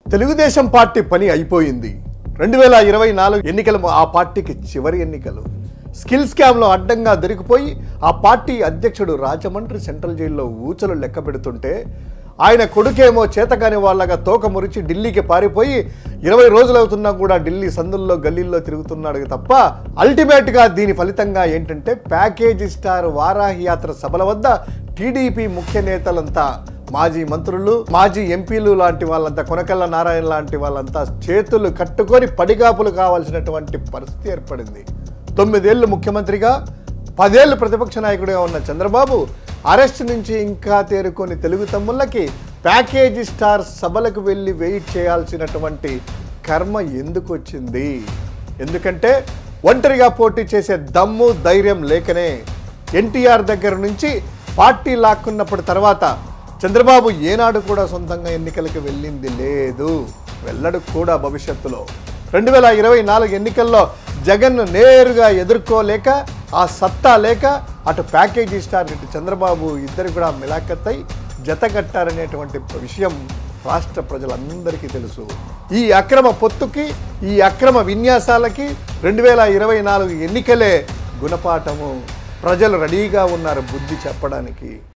Telugu Desam party పని అయిపోయింది రెండు వేల ఇరవై నాలుగు ఎన్నికలు ఆ పార్టీకి చివరి ఎన్నికలు స్కిల్ స్కామ్లో అడ్డంగా దొరికిపోయి ఆ పార్టీ అధ్యక్షుడు రాజమండ్రి సెంట్రల్ జైల్లో ఊచలు లెక్క పెడుతుంటే ఆయన కొడుకేమో చేతకాని వాళ్ళగా తోక మురిచి ఢిల్లీకి పారిపోయి ఇరవై రోజులు అవుతున్నా కూడా ఢిల్లీ సందుల్లో గల్లీల్లో తిరుగుతున్నాడు తప్ప అల్టిమేట్గా దీని ఫలితంగా ఏంటంటే ప్యాకేజీ స్టార్ వారాహి యాత్ర సభల వద్ద టీడీపీ ముఖ్య నేతలంతా మాజీ మంత్రులు మాజీ ఎంపీలు లాంటి వాళ్ళంతా కొనకల్ల నారాయణ లాంటి వాళ్ళంతా చేతులు కట్టుకొని పడిగాపులు కావాల్సినటువంటి పరిస్థితి ఏర్పడింది తొమ్మిదేళ్లు ముఖ్యమంత్రిగా పదేళ్లు ప్రతిపక్ష నాయకుడిగా ఉన్న చంద్రబాబు అరెస్ట్ నుంచి ఇంకా తేరుకొని తెలుగు తమ్ముళ్ళకి ప్యాకేజీ స్టార్ సభలకు వెళ్ళి వెయిట్ చేయాల్సినటువంటి కర్మ ఎందుకు వచ్చింది ఎందుకంటే ఒంటరిగా పోటీ చేసే దమ్ము ధైర్యం లేకనే ఎన్టీఆర్ దగ్గర నుంచి పార్టీ లాక్కున్నప్పటి తర్వాత చంద్రబాబు ఏనాడు కూడా సొంతంగా ఎన్నికలకు వెళ్ళింది లేదు వెళ్ళడు కూడా భవిష్యత్తులో రెండు వేల ఇరవై నాలుగు ఎన్నికల్లో జగన్ను నేరుగా ఎదుర్కోలేక ఆ సత్తా లేక అటు ప్యాకేజీ స్టార్ ఇటు చంద్రబాబు ఇద్దరు కూడా మిలాఖత్తై జతగట్టారనేటువంటి విషయం రాష్ట్ర ప్రజలందరికీ తెలుసు ఈ అక్రమ పొత్తుకి ఈ అక్రమ విన్యాసాలకి రెండు వేల ఇరవై నాలుగు ఎన్నికలే గుణపాఠము ప్రజలు రెడీగా ఉన్నారు బుద్ధి చెప్పడానికి